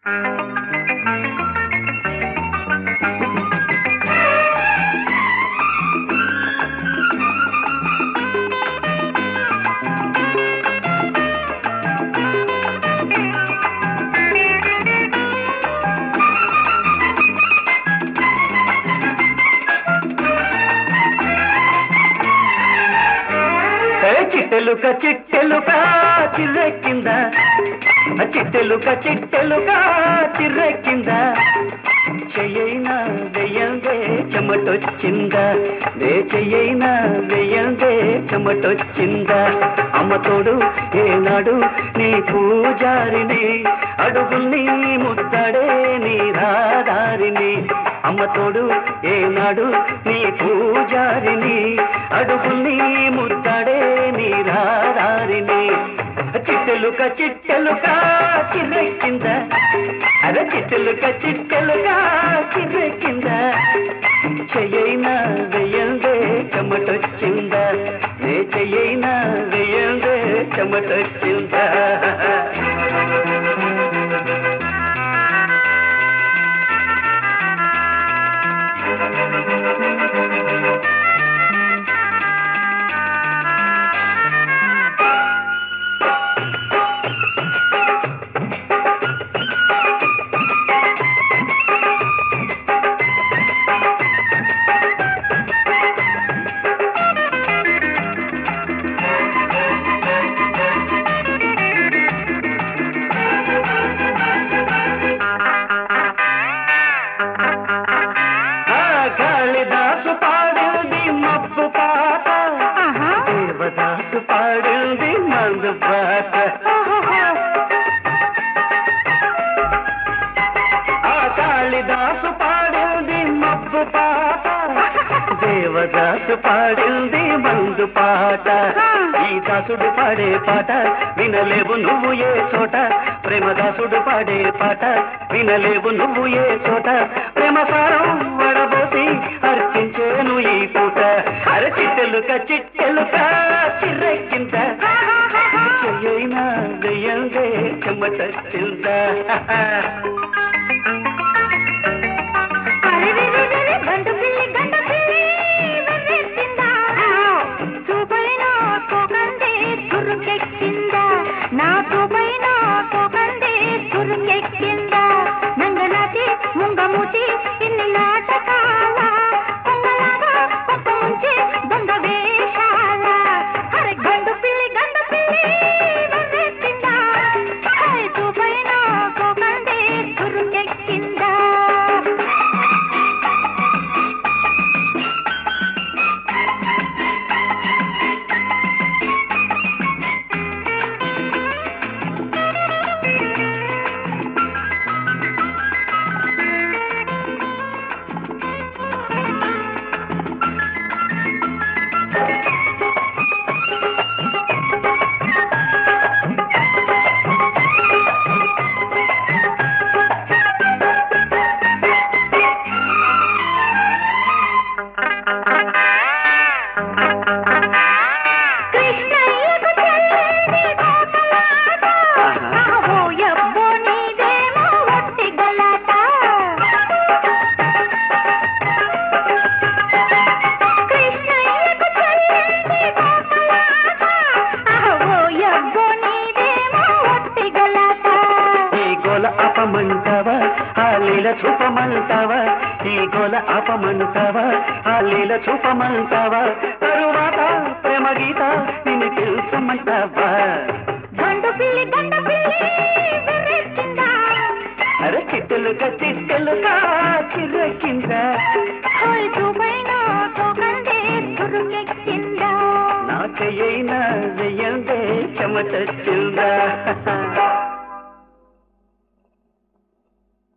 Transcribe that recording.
ఏ చిట్టెలుక చిట్టెలుక చిర్రెక్కింద చిట్టెలుక చిట్టెలుక చిర్రెక్కింద చెయ్యైనా వెయ్యందే చెమటొచ్చిందా they చెయ్యైనా వెయ్యందే చెమటొచ్చిందా అమ్మ తోడు ఏనాడు నీ పూజారిని అడుగుల్ని ముద్దడే నీ రాదారిని అమ్మ తోడు ఏనాడు నీ పూజారిని అడుగుల్ని ముద్దడే నీ రాదారిని చిట్టెలుక చిట్టెలుక చిర్రెక్కింద అర చిట్టెలుక చిట్టెలుక చిర్రెక్కింద చెయ్యైనా వెయ్యందే చెమటొచ్చిందా నే చెయ్యైనా వెయ్యందే చెమటొచ్చిందా ఆ కాళిదాసు పాడింది మబ్బు పాట దేవదాసు పాడింది మందు పాట ఆ కాళిదాసు పాడింది మబ్బు పాట దేవదాసు పాడింది మందు పాట ఈ దాసుడు పాడే పాట వినలేవు నువ్వు ఏ చోట ప్రేమదాసుడు పాడే పాట వినలేవు నువ్వు ఏ చోట ప్రేమ సారం వడబోసి అర్పించేను ఈ పూట అర చిట్టెలుక చిట్టెలుక చిర్రెక్కింత చెయ్యైనా వెయ్యందే చెమట చింత అరెరెరెరెరె, గండు పిల్లి, గండు పిల్లి, వెర్రెత్తిందా? చూపైన సోకందే చురుకెక్కిందా? నా చూపైన సోకందే చురుకెక్కిందా? నంగనాచి, ముంగమూచి, ఇన్ని నాటకాల పొంగలాగా కొత్త ముంచి దొంగ వేషాల అరె గండు పిల్లి గండు పిల్లి వెర్రెత్తిందా? హాయ్ చూపైన సోకందే చురుకెక్కిందా కృష్ణయ్యకు చెల్లింది కోకలాట. ఆహో యబ్బో నీదేమో వట్టి గలాట. కృష్ణయ్యకు చెల్లింది కోకలాట. ఆహో యబ్బో నీదేమో వట్టి గలాట. ఈ గోల అపమంటావా ఆ లీల చూపమంటావా ఈ గోల అపమంటావా ఆ లీల చూపమంటావా తరువాత ప్రేమ గీత నిన్ను తెలుసమంటావా గండు పిల్లి గండు పిల్లి వెర్రెత్తిందా? అరే చిట్టెలుక చిట్టెలుక చిర్రెక్కింద హాయ్ చూపైన సోకందే చురుకెక్కిందా నా చెయ్యైనా వెయ్యందే చెమటొచ్చిందా